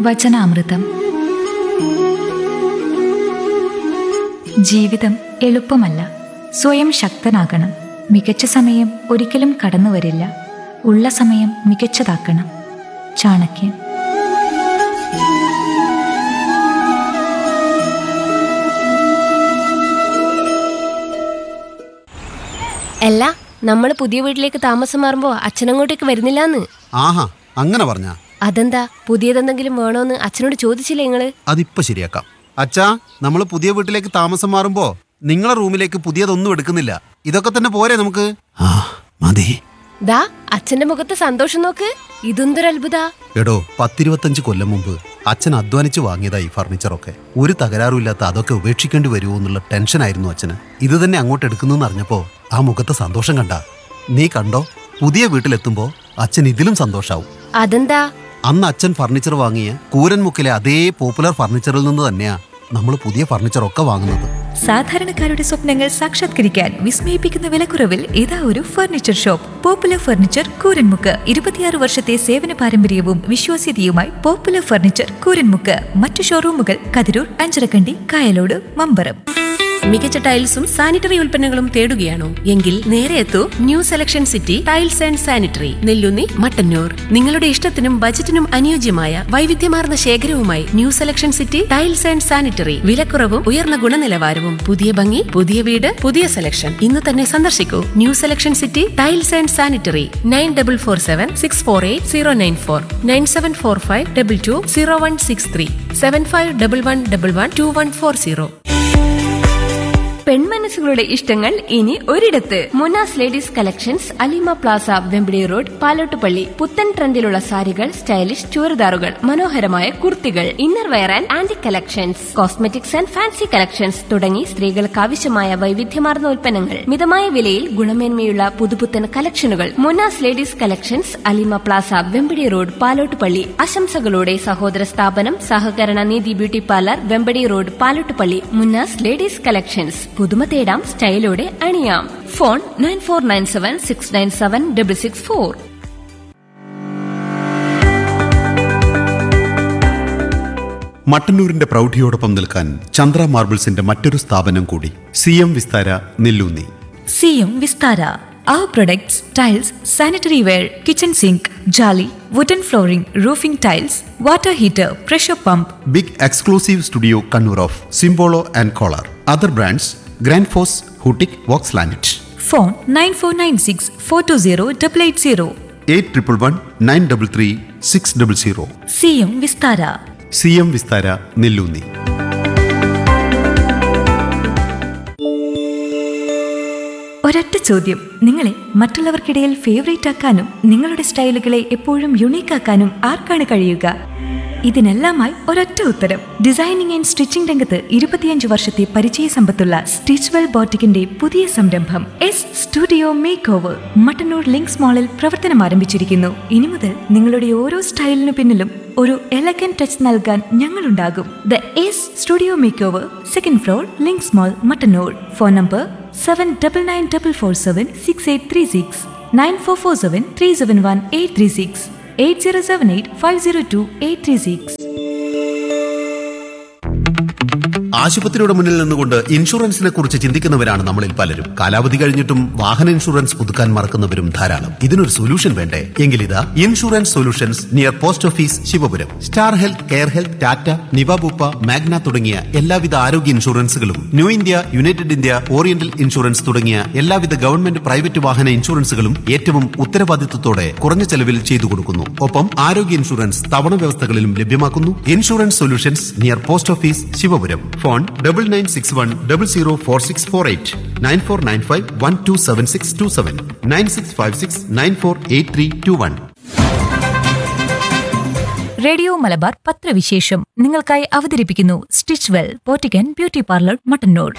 വചനാമൃതം ജീവിതം എളുപ്പമല്ല സ്വയം ശക്തനാകണം മികച്ച സമയം ഒരിക്കലും കടന്നു വരില്ല ഉള്ള സമയം മികച്ചതാക്കണം ചാണക്യൻ അല്ല നമ്മൾ പുതിയ വീട്ടിലേക്ക് താമസം മാറുമ്പോ അച്ഛനങ്ങോട്ടേക്ക് വരുന്നില്ലാന്ന് ആഹാ അങ്ങനെ പറഞ്ഞ അതെന്താ പുതിയതെന്തെങ്കിലും വേണോന്ന് അച്ഛനോട് ചോദിച്ചില്ലേ നിങ്ങള് അതിപ്പോ ശരിയാക്കാം അച്ഛാ നമ്മൾ പുതിയ വീട്ടിലേക്ക് താമസം മാറുമ്പോ നിങ്ങളെ റൂമിലേക്ക് പുതിയതൊന്നും എടുക്കുന്നില്ല ഇതൊക്കെ തന്നെ പോരെ നമുക്ക് ആ മതി ദാ അച്ഛന്റെ മുഖത്ത് സന്തോഷം നോക്ക് ഇതെന്തൊരു അത്ഭുത എടോ പത്തിരുപത്തഞ്ച് കൊല്ലം മുമ്പ് അച്ഛൻ അധ്വാനിച്ച് വാങ്ങിയതാ ഈ ഫർണിച്ചറൊക്കെ ഒരു തകരാറുമില്ലാത്ത അതൊക്കെ ഉപേക്ഷിക്കേണ്ടി വരുമോ എന്നുള്ള ടെൻഷനായിരുന്നു അച്ഛന് ഇത് തന്നെ അങ്ങോട്ട് എടുക്കുന്നു അറിഞ്ഞപ്പോ ആ മുഖത്തെ സന്തോഷം കണ്ട നീ കണ്ടോ പുതിയ വീട്ടിലെത്തുമ്പോ അച്ഛൻ ഇതിലും സന്തോഷാവും അതെന്താ അന്ന് അച്ഛൻ ഫർണിച്ചർ വാങ്ങിയ കൂരൻമുക്കിലെ അതേ പോപ്പുലർ ഫർണിച്ചറിൽ നിന്ന് തന്നെയാ നമ്മൾ പുതിയ ഫർണിച്ചറൊക്കെ വാങ്ങുന്നത് സാധാരണക്കാരുടെ സ്വപ്നങ്ങൾ സാക്ഷാത്കരിക്കാൻ വിസ്മയിപ്പിക്കുന്ന വിലക്കുറവിൽ ഇതാ ഒരു furniture shop popular furniture Kooranmukku ഇരുപത്തിയാറ് വർഷത്തെ സേവന പാരമ്പര്യവും വിശ്വാസ്യതയുമായി പോപ്പുലർ ഫർണിച്ചർ കൂരൻമുക്ക് മറ്റു ഷോറൂമുകൾ കതിരൂർ അഞ്ചരക്കണ്ടി കായലോട് മമ്പറം മികച്ച ടൈൽസും സാനിറ്ററി ഉൽപ്പന്നങ്ങളും തേടുകയാണോ എങ്കിൽ നേരെ എത്തൂ new selection city tiles and sanitary Nellunni Mattannur നിങ്ങളുടെ ഇഷ്ടത്തിനും ബജറ്റിനും അനുയോജ്യമായ വൈവിധ്യമാർന്ന ശേഖരവുമായി new selection city tiles and sanitary വിലക്കുറവും ഉയർന്ന ഗുണനിലവാരവും പുതിയ ഭംഗി പുതിയ വീട് പുതിയ സെലക്ഷൻ ഇന്ന് തന്നെ സന്ദർശിക്കൂ new selection city tiles and sanitary nine double four seven six four eight zero nine four nine seven four five double two zero one six three seven five double one double one two one four zero പെൺമനസ്സുകളുടെ ഇഷ്ടങ്ങൾ ഇനി ഒരിടത്ത് Munas ladies collections Alima plaza Vempidi road Palottupalli പുത്തൻ ട്രെൻഡിലുള്ള സാരികൾ stylish ചുരിദാറുകൾ മനോഹരമായ കുർത്തികൾ inner wear and aunty collections cosmetics and fancy collections തുടങ്ങി സ്ത്രീകൾക്ക് ആവശ്യമായ വൈവിധ്യമാർന്ന ഉൽപ്പന്നങ്ങൾ മിതമായ വിലയിൽ ഗുണമേന്മയുള്ള പുതുപുത്തൻ കളക്ഷനുകൾ Munas ladies collections Alima plaza Vempadi road Palottupalli ആശംസകളോടെ സഹോദര സ്ഥാപനം സഹകരണ നീതി beauty parlour Vempadi road Palottupalli Munnas ladies collections പുതുമ തേടാം സ്റ്റൈലോടെ അണിയാം phone nine four nine seven six nine seven double six four മട്ടന്നൂരിന്റെ പ്രൗഢിയോടൊപ്പം നിൽക്കാൻ ചന്ദ്ര മാർബിൾസിന്റെ മറ്റൊരു സ്ഥാപനം കൂടി C M Vistara Nelloonni C M Vistara Our products, tiles, sanitary ware, kitchen sink, jolly, wooden flooring, roofing tiles, water heater, pressure pump, big exclusive studio Kannur of Simpolo and Kohler other brands Grundfos ഹൂട്ടിക് വോക്സ് ലാനറ്റ് phone 9496 420 880. Eight triple one nine double three six double zero C M Vistara C M Vistara Nelloonni ഒരൊറ്റ ചോദ്യം നിങ്ങളെ മറ്റുള്ളവർക്കിടയിൽ favourite ആക്കാനും നിങ്ങളുടെ സ്റ്റൈലുകളെ എപ്പോഴും unique ആക്കാനും ആർക്കാണ് കഴിയുക ഇതിനെല്ലാമായി ഒരൊറ്റ ഉത്തരം ഡിസൈനിങ് ആൻഡ് സ്റ്റിച്ചിംഗ് രംഗത്ത് ഇരുപത്തിയഞ്ച് വർഷത്തെ പരിചയ സമ്പത്തുള്ള സ്റ്റിച്ച്വെൽ ബോട്ടിക്കിന്റെ പുതിയ സംരംഭം S studio make over Mattannur Links മാളിൽ പ്രവർത്തനം ആരംഭിച്ചിരിക്കുന്നു ഇനി മുതൽ നിങ്ങളുടെ ഓരോ സ്റ്റൈലിനു പിന്നിലും ഒരു എലഗൻ ടച്ച് നൽകാൻ ഞങ്ങളുണ്ടാകും the S studio make over second floor Links mall Mattannur phone number seven double nine double four seven six eight three six nine four four seven three seven one eight three six eight zero seven eight five zero two eight three six ആശുപത്രിയുടെ മുന്നിൽ നിന്നുകൊണ്ട് ഇൻഷുറൻസിനെ കുറിച്ച് ചിന്തിക്കുന്നവരാണ് നമ്മളിൽ പലരും കാലാവധി കഴിഞ്ഞിട്ടും വാഹന insurance പുതുക്കാൻ മറക്കുന്നവരും ധാരാളം ഇതിനൊരു സൊല്യൂഷൻ വേണ്ടേ എങ്കിലിതാ insurance solutions near post office Sivapuram star health care health Tata Niva Bupa Magna തുടങ്ങിയ എല്ലാവിധ ആരോഗ്യ ഇൻഷുറൻസുകളും new India United India Oriental insurance തുടങ്ങിയ എല്ലാവിധ ഗവൺമെന്റ് പ്രൈവറ്റ് വാഹന ഇൻഷുറൻസുകളും ഏറ്റവും ഉത്തരവാദിത്വത്തോടെ കുറഞ്ഞ ചെലവിൽ ചെയ്തു കൊടുക്കുന്നു ഒപ്പം ആരോഗ്യ ഇൻഷുറൻസ് തവണ വ്യവസ്ഥകളിലും ലഭ്യമാക്കുന്നു insurance solutions near post office Sivapuram phone double nine six one double zero four six four eight nine four nine five one two seven six two seven nine six five six nine four eight three two one radio Malabar പത്രവിശേഷം നിങ്ങൾക്കായി അവതരിപ്പിക്കുന്നു Stitchwell പോറ്റിക്കൻ beauty parlour Mattannur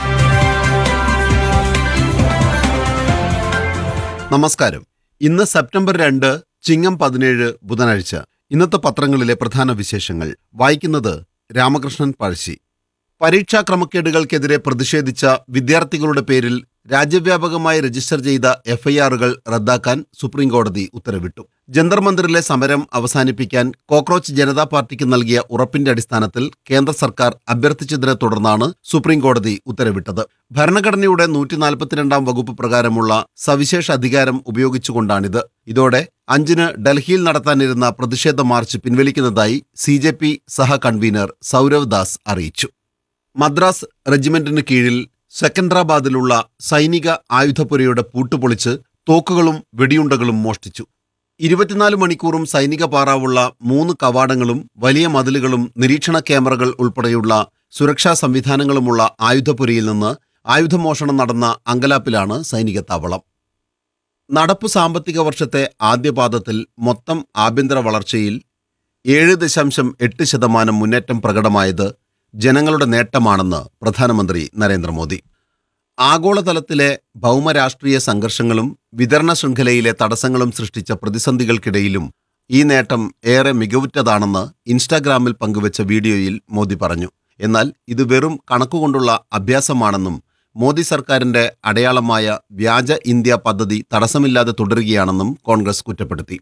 നമസ്കാരം ഇന്ന് September രണ്ട് ചിങ്ങം പതിനേഴ് ബുധനാഴ്ച ഇന്നത്തെ പത്രങ്ങളിലെ പ്രധാന വിശേഷങ്ങൾ വായിക്കുന്നത് രാമകൃഷ്ണൻ പഴശ്ശി പരീക്ഷാ ക്രമക്കേടുകൾക്കെതിരെ പ്രതിഷേധിച്ച വിദ്യാർത്ഥികളുടെ പേരിൽ രാജ്യവ്യാപകമായി രജിസ്റ്റർ ചെയ്ത എഫ്ഐആറുകൾ റദ്ദാക്കാൻ സുപ്രീംകോടതി ഉത്തരവിട്ടു ജന്തർ മന്ദിറിലെ സമരം അവസാനിപ്പിക്കാൻ കോക്രോച്ച് ജനതാ പാർട്ടിക്ക് നൽകിയ ഉറപ്പിന്റെ അടിസ്ഥാനത്തിൽ കേന്ദ്ര സർക്കാർ അഭ്യർത്ഥിച്ചതിനെ തുടർന്നാണ് സുപ്രീംകോടതി ഉത്തരവിട്ടത് ഭരണഘടനയുടെ നൂറ്റി നാൽപ്പത്തിരണ്ടാം വകുപ്പ് പ്രകാരമുള്ള സവിശേഷ അധികാരം ഉപയോഗിച്ചുകൊണ്ടാണിത് ഇതോടെ അഞ്ചിന് ഡൽഹിയിൽ നടത്താനിരുന്ന പ്രതിഷേധ മാർച്ച് പിൻവലിക്കുന്നതായി സി ജെ പി സഹ കൺവീനർ സൗരവ് ദാസ് അറിയിച്ചു മദ്രാസ് റെജിമെന്റിന് കീഴിൽ സെക്കൻഡറാബാദിലുള്ള സൈനിക ആയുധപ്പുരയുടെ പൂട്ടുപൊളിച്ച് തോക്കുകളും വെടിയുണ്ടകളും മോഷ്ടിച്ചു ഇരുപത്തിനാല് മണിക്കൂറും സൈനിക പാറാവുള്ള മൂന്ന് കവാടങ്ങളും വലിയ മതിലുകളും നിരീക്ഷണ ക്യാമറകൾ ഉൾപ്പെടെയുള്ള സുരക്ഷാ സംവിധാനങ്ങളുമുള്ള ആയുധപ്പുരയിൽ നിന്ന് ആയുധമോഷണം നടന്ന അങ്കലാപ്പിലാണ് സൈനിക താവളം നടപ്പു സാമ്പത്തിക വർഷത്തെ ആദ്യപാദത്തിൽ മൊത്തം ആഭ്യന്തര വളർച്ചയിൽ ഏഴ് ദശാംശം എട്ട് ശതമാനം മുന്നേറ്റം പ്രകടമായത് ജനങ്ങളുടെ നേട്ടമാണെന്ന് പ്രധാനമന്ത്രി നരേന്ദ്രമോദി ആഗോളതലത്തിലെ ഭൗമരാഷ്ട്രീയ സംഘർഷങ്ങളും വിതരണ ശൃംഖലയിലെ തടസ്സങ്ങളും സൃഷ്ടിച്ച പ്രതിസന്ധികൾക്കിടയിലും ഈ നേട്ടം ഏറെ മികവുറ്റതാണെന്ന് ഇൻസ്റ്റാഗ്രാമിൽ പങ്കുവച്ച വീഡിയോയിൽ മോദി പറഞ്ഞു എന്നാൽ ഇത് വെറും കണക്കുകൊണ്ടുള്ള അഭ്യാസമാണെന്നും മോദി സർക്കാരിന്റെ അടയാളമായ വ്യാജ ഇന്ത്യ പദ്ധതി തടസ്സമില്ലാതെ തുടരുകയാണെന്നും കോൺഗ്രസ് കുറ്റപ്പെടുത്തി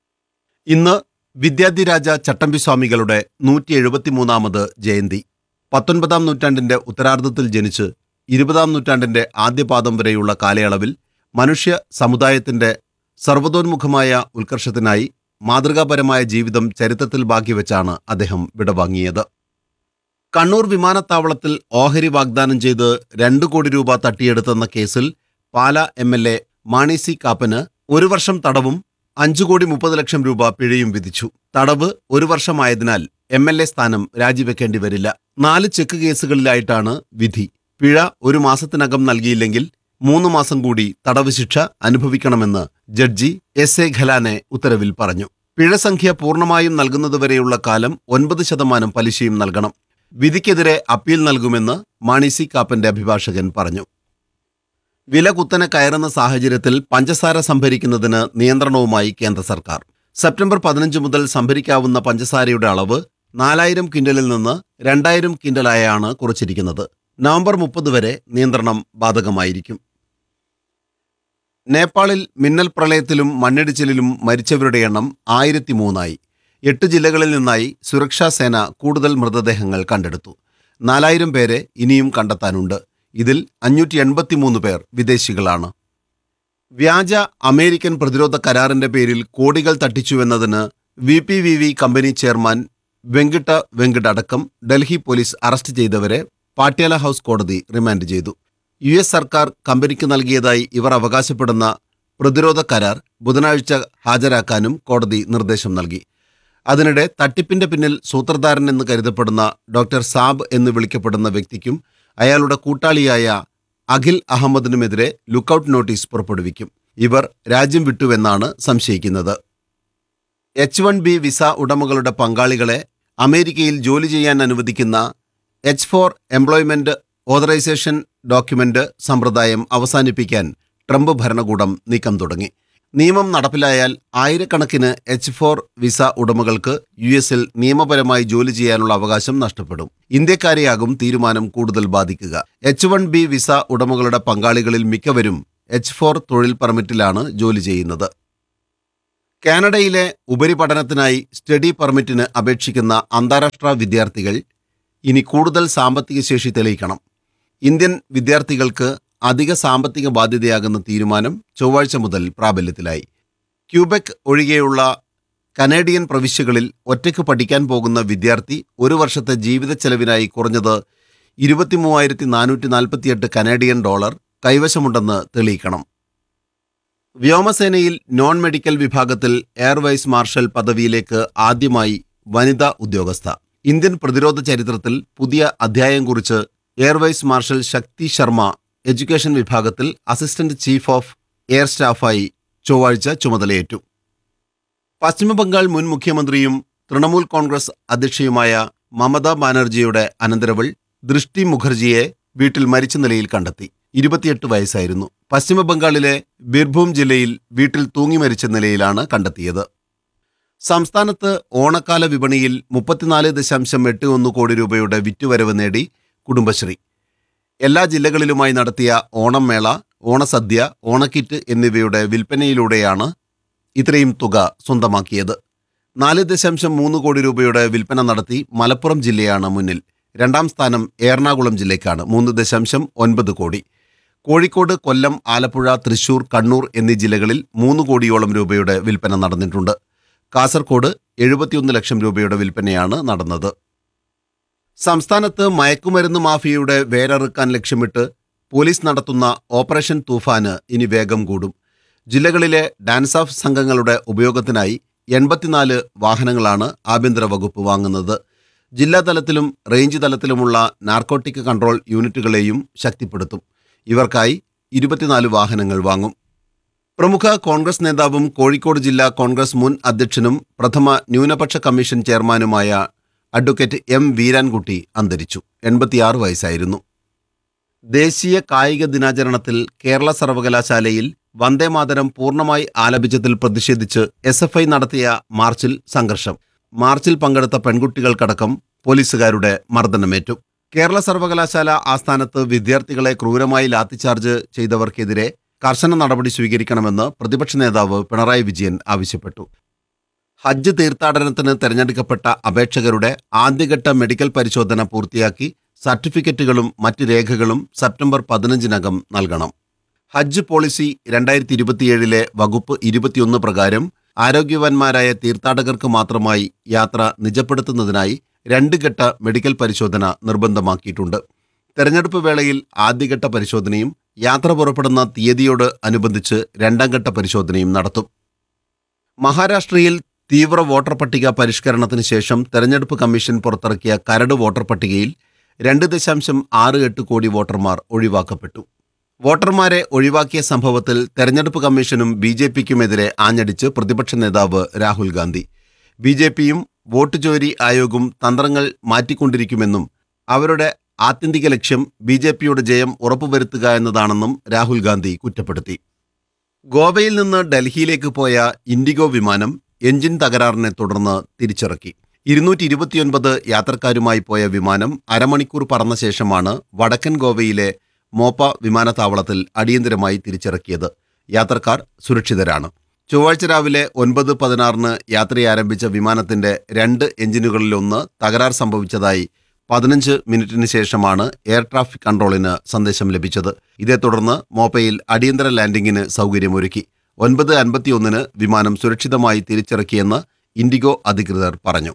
ഇന്ന് വിദ്യാധിരാജ ചട്ടമ്പിസ്വാമികളുടെ നൂറ്റി എഴുപത്തിമൂന്നാമത് ജയന്തി പത്തൊൻപതാം നൂറ്റാണ്ടിന്റെ ഉത്തരാർദ്ധത്തിൽ ജനിച്ച് ഇരുപതാം നൂറ്റാണ്ടിന്റെ ആദ്യപാദം വരെയുള്ള കാലയളവിൽ മനുഷ്യ സമുദായത്തിന്റെ സർവ്വതോന്മുഖമായ ഉത്കർഷത്തിനായി മാതൃകാപരമായ ജീവിതം ചരിത്രത്തിൽ ബാക്കിവെച്ചാണ് അദ്ദേഹം വിടവാങ്ങിയത് കണ്ണൂർ വിമാനത്താവളത്തിൽ ഓഹരി വാഗ്ദാനം ചെയ്ത് രണ്ടു കോടി രൂപ തട്ടിയെടുത്തെന്ന കേസിൽ Pala M L A Mani C കാപ്പന് ഒരു വർഷം തടവും അഞ്ചു കോടി മുപ്പത് ലക്ഷം രൂപ പിഴയും വിധിച്ചു തടവ് ഒരു വർഷമായതിനാൽ എം എൽ എ സ്ഥാനം രാജിവെക്കേണ്ടി വരില്ല നാല് ചെക്ക് കേസുകളിലായിട്ടാണ് വിധി പിഴ ഒരു മാസത്തിനകം നൽകിയില്ലെങ്കിൽ മൂന്ന് മാസം കൂടി തടവ് ശിക്ഷ അനുഭവിക്കണമെന്ന് ജഡ്ജി എസ് എ ഖലാനെ ഉത്തരവിൽ പറഞ്ഞു പിഴ സംഖ്യ പൂർണ്ണമായും നൽകുന്നതുവരെയുള്ള കാലം ഒൻപത് ശതമാനം പലിശയും നൽകണം വിധിക്കെതിരെ അപ്പീൽ നൽകുമെന്ന് മാണി സി കാപ്പന്റെ അഭിഭാഷകൻ പറഞ്ഞു വില കുത്തനെ കയറുന്ന സാഹചര്യത്തിൽ പഞ്ചസാര സംഭരിക്കുന്നതിന് നിയന്ത്രണവുമായി കേന്ദ്ര സർക്കാർ സെപ്റ്റംബർ പതിനഞ്ച് മുതൽ സംഭരിക്കാവുന്ന പഞ്ചസാരയുടെ അളവ് നാലായിരം ക്വിന്റലിൽ നിന്ന് രണ്ടായിരം ക്വിന്റലായാണ് കുറച്ചിരിക്കുന്നത് നവംബർ മുപ്പത് വരെ നിയന്ത്രണം ബാധകമായിരിക്കും നേപ്പാളിൽ മിന്നൽ പ്രളയത്തിലും മണ്ണിടിച്ചിലിലും മരിച്ചവരുടെ എണ്ണം ആയിരത്തി മൂന്നായി എട്ട് ജില്ലകളിൽ നിന്നായി സുരക്ഷാ സേന കൂടുതൽ മൃതദേഹങ്ങൾ കണ്ടെടുത്തു നാലായിരം പേരെ ഇനിയും കണ്ടെത്താനുണ്ട് ഇതിൽ അഞ്ഞൂറ്റി എൺപത്തിമൂന്ന് പേർ വിദേശികളാണ് വ്യാജ അമേരിക്കൻ പ്രതിരോധ കരാറിന്റെ പേരിൽ കോടികൾ തട്ടിച്ചുവെന്നതിന് V P V V company chairman Venkitta Venkit അടക്കം ഡൽഹി പോലീസ് അറസ്റ്റ് ചെയ്തവരെ പാട്യാല ഹൗസ് കോടതി റിമാൻഡ് ചെയ്തു യു എസ് സർക്കാർ കമ്പനിക്ക് നൽകിയതായി ഇവർ അവകാശപ്പെടുന്ന പ്രതിരോധ കരാർ ബുധനാഴ്ച ഹാജരാക്കാനും കോടതി നിർദ്ദേശം നൽകി അതിനിടെ തട്ടിപ്പിന്റെ പിന്നിൽ സൂത്രധാരൻ എന്ന് കരുതപ്പെടുന്ന ഡോക്ടർ സാബ് എന്ന് വിളിക്കപ്പെടുന്ന വ്യക്തിക്കും അയാളുടെ കൂട്ടാളിയായ അഖിൽ അഹമ്മദിനുമെതിരെ ലുക്കൌട്ട് നോട്ടീസ് പുറപ്പെടുവിക്കും ഇവർ രാജ്യം വിട്ടുവെന്നാണ് സംശയിക്കുന്നത് എച്ച് വൺ ബി വിസ ഉടമകളുടെ പങ്കാളികളെ അമേരിക്കയിൽ ജോലി ചെയ്യാൻ അനുവദിക്കുന്ന H four employment authorisation document സമ്പ്രദായം അവസാനിപ്പിക്കാൻ ട്രംപ് ഭരണകൂടം നീക്കം തുടങ്ങി നിയമം നടപ്പിലായാൽ ആയിരക്കണക്കിന് എച്ച് ഫോർ വിസ ഉടമകൾക്ക് യു എസിൽ നിയമപരമായി ജോലി ചെയ്യാനുള്ള അവകാശം നഷ്ടപ്പെടും ഇന്ത്യക്കാരെയാകും തീരുമാനം കൂടുതൽ ബാധിക്കുക എച്ച് വൺ ബി വിസ ഉടമകളുടെ പങ്കാളികളിൽ മിക്കവരും എച്ച് ഫോർ തൊഴിൽ പെർമിറ്റിലാണ് ജോലി ചെയ്യുന്നത് കാനഡയിലെ ഉപരിപഠനത്തിനായി സ്റ്റഡി പെർമിറ്റിന് അപേക്ഷിക്കുന്ന അന്താരാഷ്ട്ര വിദ്യാർത്ഥികൾ ഇനി കൂടുതൽ സാമ്പത്തിക ശേഷി തെളിയിക്കണം ഇന്ത്യൻ വിദ്യാർത്ഥികൾക്ക് അധിക സാമ്പത്തിക ബാധ്യതയാകുന്ന തീരുമാനം ചൊവ്വാഴ്ച മുതൽ പ്രാബല്യത്തിലായി ക്യൂബെക് ഒഴികെയുള്ള കനേഡിയൻ പ്രവിശ്യകളിൽ ഒറ്റയ്ക്ക് പഠിക്കാൻ പോകുന്ന വിദ്യാർത്ഥി ഒരു വർഷത്തെ ജീവിത ചെലവിനായി കുറഞ്ഞത് ഇരുപത്തിമൂവായിരത്തി നാനൂറ്റി നാൽപ്പത്തിയെട്ട് കനേഡിയൻ ഡോളർ കൈവശമുണ്ടെന്ന് തെളിയിക്കണം വ്യോമസേനയിൽ നോൺ മെഡിക്കൽ വിഭാഗത്തിൽ എയർ വൈസ് മാർഷൽ പദവിയിലേക്ക് ആദ്യമായി വനിതാ ഉദ്യോഗസ്ഥ ഇന്ത്യൻ പ്രതിരോധ ചരിത്രത്തിൽ പുതിയ അധ്യായം കുറിച്ച് air vice marshal Shakti Sharma education വിഭാഗത്തിൽ അസിസ്റ്റന്റ് ചീഫ് ഓഫ് എയർ സ്റ്റാഫായി ചൊവ്വാഴ്ച ചുമതലയേറ്റു പശ്ചിമബംഗാൾ മുൻ മുഖ്യമന്ത്രിയും തൃണമൂൽ കോൺഗ്രസ് അധ്യക്ഷയുമായ മമതാ ബാനർജിയുടെ അനന്തരവൾ ദൃഷ്ടി മുഖർജിയെ വീട്ടിൽ മരിച്ച നിലയിൽ കണ്ടെത്തി ഇരുപത്തിയെട്ട് വയസ്സായിരുന്നു പശ്ചിമബംഗാളിലെ ബിർഭൂം ജില്ലയിൽ വീട്ടിൽ തൂങ്ങി മരിച്ച നിലയിലാണ് കണ്ടെത്തിയത് സംസ്ഥാനത്ത് ഓണക്കാല വിപണിയിൽ മുപ്പത്തിനാല് ദശാംശം എട്ട് ഒന്ന് കോടി രൂപയുടെ വിറ്റുവരവ് നേടി കുടുംബശ്രീ എല്ലാ ജില്ലകളിലുമായി നടത്തിയ ഓണം മേള ഓണസദ്യ ഓണക്കിറ്റ് എന്നിവയുടെ വിൽപ്പനയിലൂടെയാണ് ഇത്രയും തുക സ്വന്തമാക്കിയത് നാല് ദശാംശം മൂന്ന് കോടി രൂപയുടെ വിൽപ്പന നടത്തി മലപ്പുറം ജില്ലയാണ് മുന്നിൽ രണ്ടാം സ്ഥാനം എറണാകുളം ജില്ലയ്ക്കാണ് മൂന്ന് ദശാംശം ഒൻപത് കോടി കോഴിക്കോട് കൊല്ലം ആലപ്പുഴ തൃശൂർ കണ്ണൂർ എന്നീ ജില്ലകളിൽ മൂന്ന് കോടിയോളം രൂപയുടെ വിൽപ്പന നടന്നിട്ടുണ്ട് കാസർകോട് എഴുപത്തിയൊന്ന് ലക്ഷം രൂപയുടെ വിൽപ്പനയാണ് നടന്നത് സംസ്ഥാനത്ത് മയക്കുമരുന്ന് മാഫിയയുടെ വേരറുക്കാൻ ലക്ഷ്യമിട്ട് പോലീസ് നടത്തുന്ന ഓപ്പറേഷൻ തൂഫാന് ഇനി വേഗം കൂടും ജില്ലകളിലെ ഡാൻസ് ഓഫ് സംഘങ്ങളുടെ ഉപയോഗത്തിനായി എൺപത്തിനാല് വാഹനങ്ങളാണ് ആഭ്യന്തര വകുപ്പ് വാങ്ങുന്നത് ജില്ലാ തലത്തിലും റേഞ്ച് തലത്തിലുമുള്ള നാർക്കോട്ടിക് കൺട്രോൾ യൂണിറ്റുകളെയും ശക്തിപ്പെടുത്തും ഇവർക്കായി ഇരുപത്തിനാല് വാഹനങ്ങൾ വാങ്ങും പ്രമുഖ കോൺഗ്രസ് നേതാവും കോഴിക്കോട് ജില്ലാ കോൺഗ്രസ് മുൻ അധ്യക്ഷനും പ്രഥമ ന്യൂനപക്ഷ കമ്മീഷൻ ചെയർമാനുമായ അഡ്വക്കേറ്റ് എം വീരാൻകുട്ടി അന്തരിച്ചു എൺപത്തിയാറ് വയസ്സായിരുന്നു ദേശീയ കായിക ദിനാചരണത്തിൽ കേരള സർവകലാശാലയിൽ വന്ദേമാതരം പൂർണ്ണമായി ആലപിച്ചതിൽ പ്രതിഷേധിച്ച് എസ് എഫ് ഐ നടത്തിയ മാർച്ചിൽ സംഘർഷം മാർച്ചിൽ പങ്കെടുത്ത പെൺകുട്ടികൾക്കടക്കം പോലീസുകാരുടെ മർദ്ദനമേറ്റു കേരള സർവകലാശാല ആസ്ഥാനത്ത് വിദ്യാർത്ഥികളെ ക്രൂരമായി ലാത്തിച്ചാർജ് ചെയ്തവർക്കെതിരെ കർശന നടപടി സ്വീകരിക്കണമെന്ന് പ്രതിപക്ഷ നേതാവ് പിണറായി വിജയൻ ആവശ്യപ്പെട്ടു ഹജ്ജ് തീർത്ഥാടനത്തിന് തെരഞ്ഞെടുക്കപ്പെട്ട അപേക്ഷകരുടെ ആദ്യഘട്ട മെഡിക്കൽ പരിശോധന പൂർത്തിയാക്കി സർട്ടിഫിക്കറ്റുകളും മറ്റ് രേഖകളും സെപ്റ്റംബർ പതിനഞ്ചിനകം നൽകണം ഹജ്ജ് പോളിസി രണ്ടായിരത്തി ഇരുപത്തിയേഴിലെ വകുപ്പ് ഇരുപത്തിയൊന്ന് പ്രകാരം ആരോഗ്യവാന്മാരായ തീർത്ഥാടകർക്ക് മാത്രമായി യാത്ര നിജപ്പെടുത്തുന്നതിനായി രണ്ട് ഘട്ട മെഡിക്കൽ പരിശോധന നിർബന്ധമാക്കിയിട്ടുണ്ട് തെരഞ്ഞെടുപ്പ് വേളയിൽ ആദ്യഘട്ട പരിശോധനയും യാത്ര പുറപ്പെടുന്ന തീയതിയോട് അനുബന്ധിച്ച് രണ്ടാം ഘട്ട പരിശോധനയും നടത്തും മഹാരാഷ്ട്രയിൽ തീവ്ര വോട്ടർ പട്ടിക പരിഷ്കരണത്തിന് ശേഷം തെരഞ്ഞെടുപ്പ് കമ്മീഷൻ പുറത്തിറക്കിയ കരട് വോട്ടർ പട്ടികയിൽ രണ്ട് ദശാംശം ആറ് എട്ട് കോടി വോട്ടർമാർ ഒഴിവാക്കപ്പെട്ടു വോട്ടർമാരെ ഒഴിവാക്കിയ സംഭവത്തിൽ തെരഞ്ഞെടുപ്പ് കമ്മീഷനും ബി ജെ പിക്കുമെതിരെ ആഞ്ഞടിച്ച് പ്രതിപക്ഷ നേതാവ് രാഹുൽ ഗാന്ധി ബി ജെ പിയും വോട്ട് ചോരി ആയോഗും തന്ത്രങ്ങൾ മാറ്റിക്കൊണ്ടിരിക്കുമെന്നും അവരുടെ ആത്യന്തിക ലക്ഷ്യം ബി ജെ പിയുടെ ജയം ഉറപ്പുവരുത്തുക എന്നതാണെന്നും രാഹുൽ ഗാന്ധി കുറ്റപ്പെടുത്തി ഗോവയിൽ നിന്ന് ഡൽഹിയിലേക്ക് പോയ ഇൻഡിഗോ വിമാനം എഞ്ചിൻ തകരാറിനെ തുടർന്ന് തിരിച്ചിറക്കി ഇരുന്നൂറ്റി ഇരുപത്തിയൊൻപത് യാത്രക്കാരുമായി പോയ വിമാനം അരമണിക്കൂർ പറന്ന ശേഷമാണ് വടക്കൻ ഗോവയിലെ മോപ്പ വിമാനത്താവളത്തിൽ അടിയന്തരമായി തിരിച്ചിറക്കിയത് യാത്രക്കാർ സുരക്ഷിതരാണ് ചൊവ്വാഴ്ച രാവിലെ ഒൻപത് പതിനാറിന് യാത്രയാരംഭിച്ച വിമാനത്തിന്റെ രണ്ട് എഞ്ചിനുകളിലൊന്ന് തകരാർ സംഭവിച്ചതായി പതിനഞ്ച് മിനിറ്റിന് ശേഷമാണ് എയർ ട്രാഫിക് കൺട്രോളിന് സന്ദേശം ലഭിച്ചത് ഇതേ തുടർന്ന് മോപ്പയിൽ അടിയന്തര ലാൻഡിംഗിന് സൗകര്യമൊരുക്കി ഒൻപത് അൻപത്തിയൊന്നിന് വിമാനം സുരക്ഷിതമായി തിരിച്ചിറക്കിയെന്ന് ഇൻഡിഗോ അധികൃതർ പറഞ്ഞു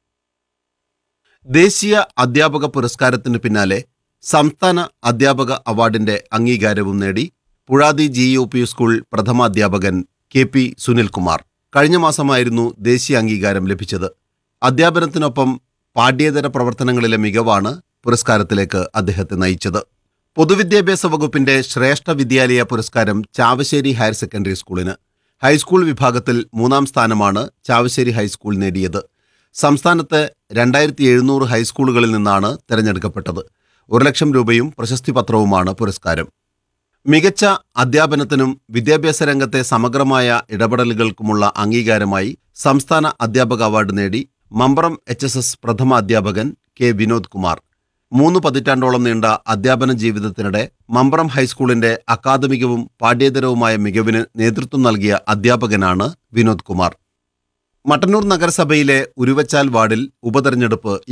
ദേശീയ അധ്യാപക പുരസ്കാരത്തിന് പിന്നാലെ സംസ്ഥാന അധ്യാപക അവാർഡിന്റെ അംഗീകാരവും നേടി Puzhathi G U P school പ്രഥമാധ്യാപകൻ കെ പി സുനിൽകുമാർ കഴിഞ്ഞ മാസമായിരുന്നു ദേശീയ അംഗീകാരം ലഭിച്ചത് അധ്യാപനത്തിനൊപ്പം പാഠ്യേതര പ്രവർത്തനങ്ങളിലെ മികവാണ് പുരസ്കാരത്തിലേക്ക് അദ്ദേഹത്തെ നയിച്ചത് പൊതുവിദ്യാഭ്യാസ വകുപ്പിന്റെ ശ്രേഷ്ഠ വിദ്യാലയ പുരസ്കാരം ചാവശ്ശേരി ഹയർ സെക്കൻഡറി സ്കൂളിന് ഹൈസ്കൂൾ വിഭാഗത്തിൽ മൂന്നാം സ്ഥാനമാണ് ചാവശ്ശേരി ഹൈസ്കൂൾ നേടിയത് സംസ്ഥാനത്ത് രണ്ടായിരത്തി എഴുന്നൂറ് ഹൈസ്കൂളുകളിൽ നിന്നാണ് തെരഞ്ഞെടുക്കപ്പെട്ടത് ഒരു ലക്ഷം രൂപയും പ്രശസ്തി പത്രവുമാണ് പുരസ്കാരം മികച്ച അധ്യാപനത്തിനും വിദ്യാഭ്യാസ രംഗത്തെ സമഗ്രമായ ഇടപെടലുകൾക്കുമുള്ള അംഗീകാരമായി സംസ്ഥാന അധ്യാപക അവാർഡ് നേടി മമ്പറം എച്ച് എസ് എസ് പ്രഥമ അധ്യാപകൻ കെ വിനോദ് കുമാർ മൂന്ന് പതിറ്റാണ്ടോളം നീണ്ട അധ്യാപന ജീവിതത്തിനിടെ മമ്പറം ഹൈസ്കൂളിന്റെ അക്കാദമികവും പാഠ്യേതരവുമായ മികവിന് നേതൃത്വം നൽകിയ അധ്യാപകനാണ് വിനോദ് കുമാർ മട്ടന്നൂർ നഗരസഭയിലെ ഉരുവച്ചാൽ വാർഡിൽ ഉപതെരഞ്ഞെടുപ്പ്